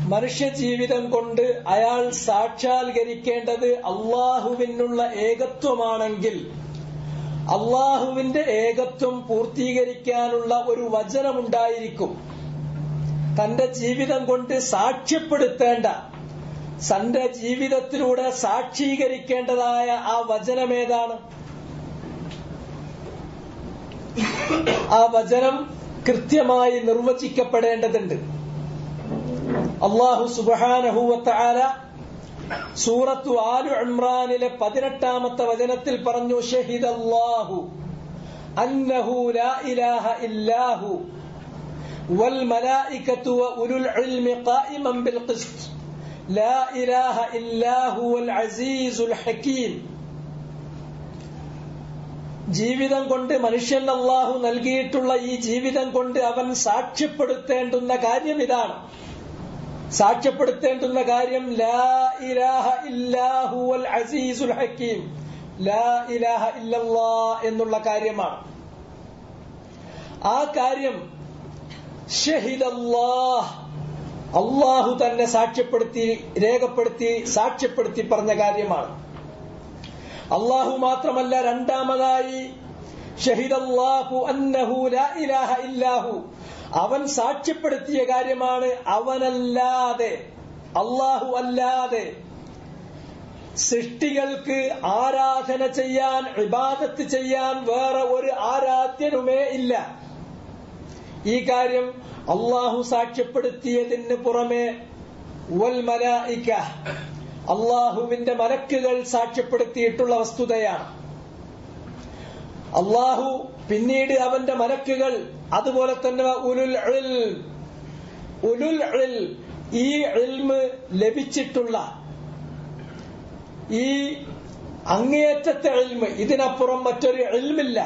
മനുഷ്യ ജീവിതം കൊണ്ട് അയാൾ സാക്ഷാത്കരിക്കേണ്ടത് അള്ളാഹുവിനുള്ള ഏകത്വമാണെങ്കിൽ അള്ളാഹുവിന്റെ ഏകത്വം പൂർത്തീകരിക്കാനുള്ള ഒരു വചനമുണ്ടായിരിക്കും തന്റെ ജീവിതം കൊണ്ട് സാക്ഷ്യപ്പെടുത്തേണ്ട തന്റെ ജീവിതത്തിലൂടെ സാക്ഷീകരിക്കേണ്ടതായ ആ വചനമേതാണ് ആ വചനം കൃത്യമായി നിർവചിക്കപ്പെടേണ്ടതുണ്ട് അള്ളാഹു സുബാനഹുവത്താല സൂറത്തു ആലു ഇമ്രാനിലെ പതിനെട്ടാമത്തെ വചനത്തിൽ പറഞ്ഞു ഷഹിദ് അള്ളാഹു അന്നഹു ലാ ഇലാഹ ഇല്ലാഹു والملائكة وأولو العلم قائما بالقسط لا إله إلا هو العزيز الحكيم ജീവിതം കൊണ്ട് മനുഷ്യൻ അള്ളാഹു നൽകിയിട്ടുള്ള ഈ ജീവിതം കൊണ്ട് അവൻ സാക്ഷ്യപ്പെടുത്തേണ്ടുന്ന കാര്യം ഇതാണ് സാക്ഷ്യപ്പെടുത്തേണ്ടുന്ന കാര്യം ലാ ഇലാഹ ഇല്ലാഹു അൽ അസീസുൽ ഹക്കീം ലാ ഇലാഹ ഇല്ലല്ലാ എന്നുള്ള കാര്യമാണ് ആ കാര്യം ഷഹിദല്ലാഹ് അള്ളാഹു തന്നെ സാക്ഷ്യപ്പെടുത്തി രേഖപ്പെടുത്തി സാക്ഷ്യപ്പെടുത്തി പറഞ്ഞ കാര്യമാണ് അള്ളാഹു മാത്രമല്ല രണ്ടാമതായി ഷഹിദല്ലാഹു അന്നഹു ലാ ഇലാഹ ഇല്ലാഹു അവൻ സാക്ഷ്യപ്പെടുത്തിയ കാര്യമാണ് അവനല്ലാതെ അള്ളാഹു അല്ലാതെ സൃഷ്ടികൾക്ക് ആരാധന ചെയ്യാൻ ഇബാദത്ത് ചെയ്യാൻ വേറെ ഒരു ആരാധ്യനുമേ ഇല്ല ഈ കാര്യം അള്ളാഹു സാക്ഷ്യപ്പെടുത്തിയതിന് പുറമെ വൽ മലായിക്ക അള്ളാഹുവിന്റെ മലക്കുകൾ സാക്ഷ്യപ്പെടുത്തിയിട്ടുള്ള വസ്തുതയാണ് അള്ളാഹു പിന്നീട് അവന്റെ മലക്കുകൾ അതുപോലെ തന്നെ ഉലുൽ ഇൽം ഉലുൽ ഇൽം ഈ ഇൽമ് ലഭിച്ചിട്ടുള്ള ഈ അങ്ങേയറ്റത്തെ ഇൽമ് ഇതിനപ്പുറം മറ്റൊരു ഇൽമില്ല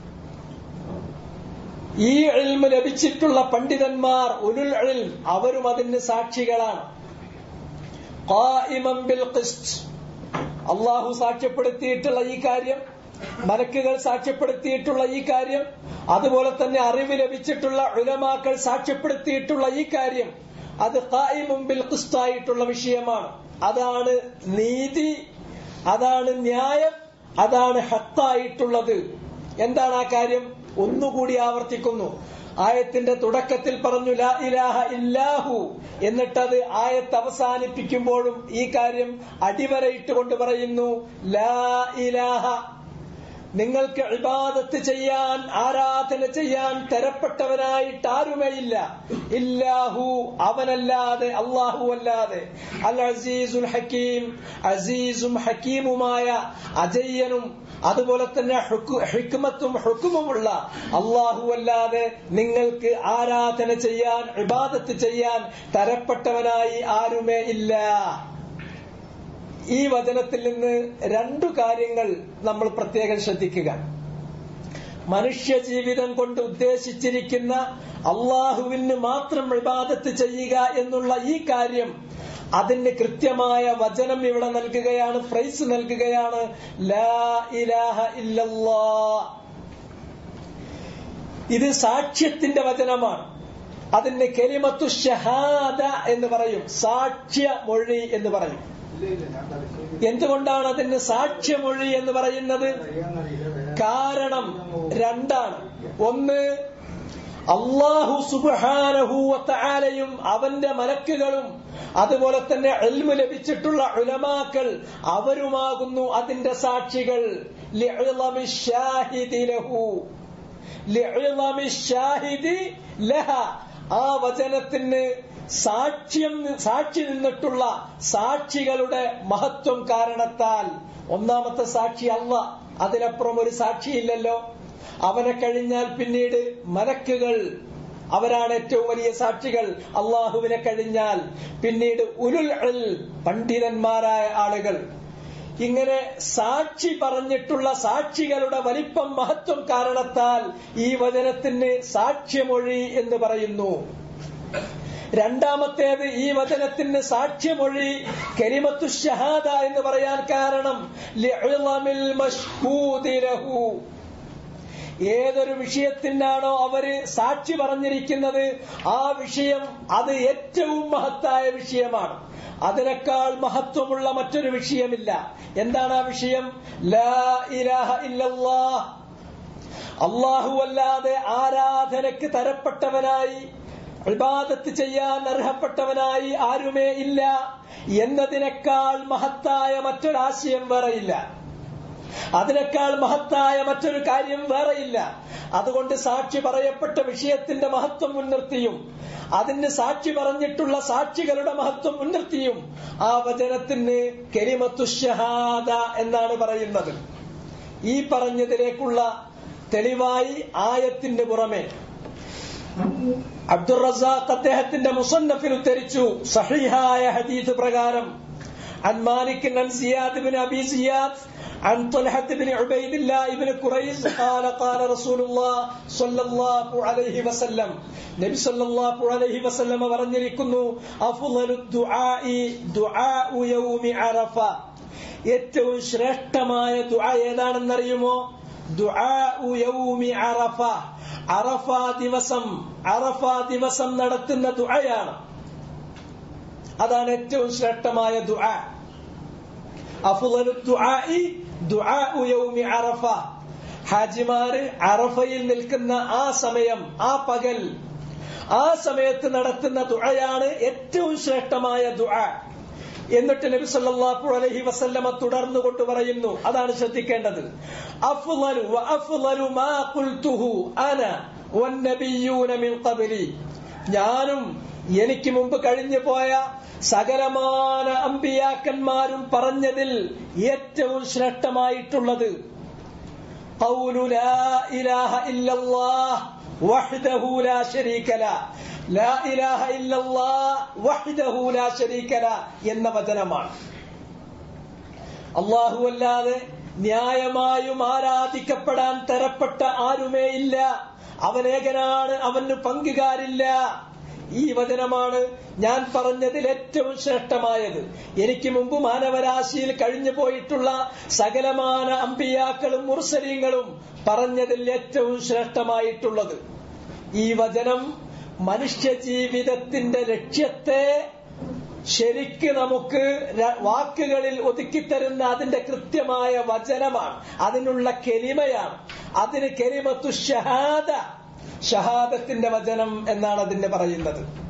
ഈ ഇൽമ് ലഭിച്ചിട്ടുള്ള പണ്ഡിതന്മാർ ഉലുൽ ഇൽം അവരും അതിന് സാക്ഷികളാണ് ഖായിമൻ ബിൽ ഖിസ്ത് അള്ളാഹു സാക്ഷ്യപ്പെടുത്തിയിട്ടുള്ള ഈ കാര്യം മലക്കുകൾ സാക്ഷ്യപ്പെടുത്തിയിട്ടുള്ള ഈ കാര്യം അതുപോലെ തന്നെ അറിവ് ലഭിച്ചിട്ടുള്ള ഉലമാക്കൾ സാക്ഷ്യപ്പെടുത്തിയിട്ടുള്ള ഈ കാര്യം അത് ഖായിമും ബിൽ ഖിസ്തായിട്ടുള്ള വിഷയമാണ് അതാണ് നീതി അതാണ് ന്യായം അതാണ് ഹത്തായിട്ടുള്ളത് എന്താണ് ആ കാര്യം ഒന്നുകൂടി ആവർത്തിക്കുന്നു ആയത്തിന്റെ തുടക്കത്തിൽ പറഞ്ഞു ലാ ഇലാഹ ഇല്ലാഹു എന്നിട്ടത് ആയത്ത് അവസാനിപ്പിക്കുമ്പോഴും ഈ കാര്യം അടിവരയിട്ടുകൊണ്ട് പറയുന്നു ലാ ഇലാഹ നിങ്ങൾക്ക് ഇബാദത്ത് ചെയ്യാൻ ആരാധന ചെയ്യാൻ തരപ്പെട്ടവനായിട്ട് ആരുമേയില്ല ഇല്ലാഹു അവനല്ലാതെ അള്ളാഹു അല്ലാതെ അൽ അസീസുൽ ഹക്കീം അസീസും ഹക്കീമുമായ അജയ്യനും അതുപോലെ തന്നെ ഹിക്മത്തും ഹുക്കുമുമുള്ള അള്ളാഹു അല്ലാതെ നിങ്ങൾക്ക് ആരാധന ചെയ്യാൻ ഇബാദത്ത് ചെയ്യാൻ തരപ്പെട്ടവനായി ആരുമേ ഇല്ല ഈ വചനത്തിൽ നിന്ന് രണ്ടു കാര്യങ്ങൾ നമ്മൾ പ്രത്യേകം ശ്രദ്ധിക്കുക മനുഷ്യ ജീവിതം കൊണ്ട് ഉദ്ദേശിച്ചിരിക്കുന്ന അള്ളാഹുവിന് മാത്രം ഇബാദത്ത് ചെയ്യുക എന്നുള്ള ഈ കാര്യം അതിന് കൃത്യമായ വചനം ഇവിടെ നൽകുകയാണ് പ്രൈസ് നൽകുകയാണ് ലാ ഇലാഹ ഇല്ലല്ലാ ഇത് സാക്ഷ്യത്തിന്റെ വചനമാണ് അതിന് കെലിമത്തു ഷഹാദ എന്ന് പറയും സാക്ഷ്യമൊഴി എന്ന് പറയും എന്തുകൊണ്ടാണ് അതിന് സാക്ഷ്യമൊഴി എന്ന് പറയുന്നത് കാരണം രണ്ടാണ് ഒന്ന് അള്ളാഹു സുബാനഹൂവത്താലയും അവന്റെ മലക്കുകളും അതുപോലെ തന്നെ എൽമു ലഭിച്ചിട്ടുള്ള ഉലമാക്കൾ അവരുമാകുന്നു അതിന്റെ സാക്ഷികൾ ആ വചനത്തിന് സാക്ഷ്യം സാക്ഷി നിന്നിട്ടുള്ള സാക്ഷികളുടെ മഹത്വം കാരണത്താൽ ഒന്നാമത്തെ സാക്ഷി അല്ല അതിനപ്പുറം ഒരു സാക്ഷിയില്ലല്ലോ അവനെ കഴിഞ്ഞാൽ പിന്നീട് മലക്കുകൾ അവരാണ് ഏറ്റവും വലിയ സാക്ഷികൾ അള്ളാഹുവിനെ കഴിഞ്ഞാൽ പിന്നീട് ഉലുൽ ഇൽ പണ്ഡിതന്മാരായ ആളുകൾ ഇങ്ങനെ സാക്ഷി പറഞ്ഞിട്ടുള്ള സാക്ഷികളുടെ വലിപ്പം മഹത്വം കാരണത്താൽ ഈ വചനത്തിന് സാക്ഷ്യമൊഴി എന്ന് പറയുന്നു രണ്ടാമത്തേത് ഈ വചനത്തിന് സാക്ഷ്യമൊഴി കരിമത്തു ഷഹാദ എന്ന് പറയാൻ കാരണം ഏതൊരു വിഷയത്തിനാണോ അവര് സാക്ഷി പറഞ്ഞിരിക്കുന്നത് ആ വിഷയം അത് ഏറ്റവും മഹത്തായ വിഷയമാണ് അതിനേക്കാൾ മഹത്വമുള്ള മറ്റൊരു വിഷയമില്ല എന്താണ് ആ വിഷയം ലാ ഇലാഹ ഇല്ലല്ലാഹ് അള്ളാഹു അല്ലാതെ ആരാധനക്ക് തരപ്പെട്ടവനായി ഇബാദത്ത് ചെയ്യാൻ അർഹപ്പെട്ടവനായി ആരുമേ ഇല്ല എന്നതിനേക്കാൾ മഹത്തായ മറ്റൊരാശയം വേറെയില്ല അതിനേക്കാൾ മഹത്തായ മറ്റൊരു കാര്യം വേറെയില്ല അതുകൊണ്ട് സാക്ഷി പറയപ്പെട്ട വിഷയത്തിന്റെ മഹത്വം മുൻനിർത്തിയും അതിന് സാക്ഷി പറഞ്ഞിട്ടുള്ള സാക്ഷികളുടെ മഹത്വം മുൻനിർത്തിയും ആ വചനത്തിന് കെരിമത്തുഷഹാദ എന്നാണ് പറയുന്നത് ഈ പറഞ്ഞതിലേക്കുള്ള തെളിവായി ആയത്തിന്റെ പുറമെ അബ്ദുൾ റസാഖ് അദ്ദേഹത്തിന്റെ മുസന്നഫിൽ ഉദ്ധരിച്ചു സഹിഹായ ഹദീസ് പ്രകാരം عن مالك عن زياد بن ابي زياد عن طلحة بن عبيد الله بن كريز قال قال رسول الله صلى الله عليه وسلم നബി സല്ലല്ലാഹു അലൈഹി വസല്ലം പറഞ്ഞിരിക്കുന്നു അഫ്ളലു ദുആഇ ദുആഉ യൗമി അറഫ ഏറ്റവും ശ്രേഷ്ഠമായ ദുആ ഏതാണെന്നറിയുമോ ദുആഉ യൗമി അറഫ അറഫ ദിവസം അറഫ ദിവസം നടത്തുന്ന ദുആയാണ് അതാണ് ഏറ്റവും ശ്രേഷ്ഠമായ ദുആ അഫ്ളലു ദുആഇ ദുആഉ യൗമി അറഫ ഹാജിമാര് അറഫയിൽ നിൽക്കുന്ന ആ സമയം ആ പകൽ ആ സമയത്ത് നടത്തുന്ന ദുആയാണ് ഏറ്റവും ശ്രേഷ്ഠമായ ദുആ എന്നിട്ട് നബി സല്ലല്ലാഹു അലൈഹി വസല്ലമ തുടർന്നു കൊണ്ട് പറയുന്നു അതാണ് ശ്രദ്ധിക്കേണ്ടത് അഫ്ളലു വ അഫ്ളലു മാ ഖുൽതുഹു അന വന്നബിയ്യൂന മിൻ ഖബ്ലി ഞാനും എനിക്ക് മുമ്പ് കഴിഞ്ഞു പോയ സകലമാന അമ്പിയാക്കന്മാരും പറഞ്ഞതിൽ ഏറ്റവും ശ്രേഷ്ഠമായിട്ടുള്ളത് قول لا إله إلا الله وحده لا شريك له لا إله إلا الله وحده لا شريك له എന്ന വചനമാണ് അള്ളാഹു അല്ലാതെ ന്യായമായും ആരാധിക്കപ്പെടാൻ തരപ്പെട്ട ആരുമേ ഇല്ല അവനേകനാണ് അവന് പങ്കുകാരില്ല ഈ വചനമാണ് ഞാൻ പറഞ്ഞതിൽ ഏറ്റവും ശ്രേഷ്ഠമായത് എനിക്ക് മുമ്പ് മാനവരാശിയിൽ കഴിഞ്ഞു പോയിട്ടുള്ള സകലമാന അമ്പിയാക്കളും മുർസലീങ്ങളും പറഞ്ഞതിൽ ഏറ്റവും ശ്രേഷ്ഠമായിട്ടുള്ളത് ഈ വചനം മനുഷ്യ ജീവിതത്തിന്റെ ലക്ഷ്യത്തെ ശരിക്ക് നമുക്ക് വാക്കുകളിൽ ഒതുക്കിത്തരുന്ന അതിന്റെ കൃത്യമായ വചനമാണ് അതിനുള്ള കെലിമയാണ് അതിന് കെലിമത്തു ഷഹാദ ഷഹാദത്തിന്റെ വചനം എന്നാണ് അതിന്റെ പറയുന്നത്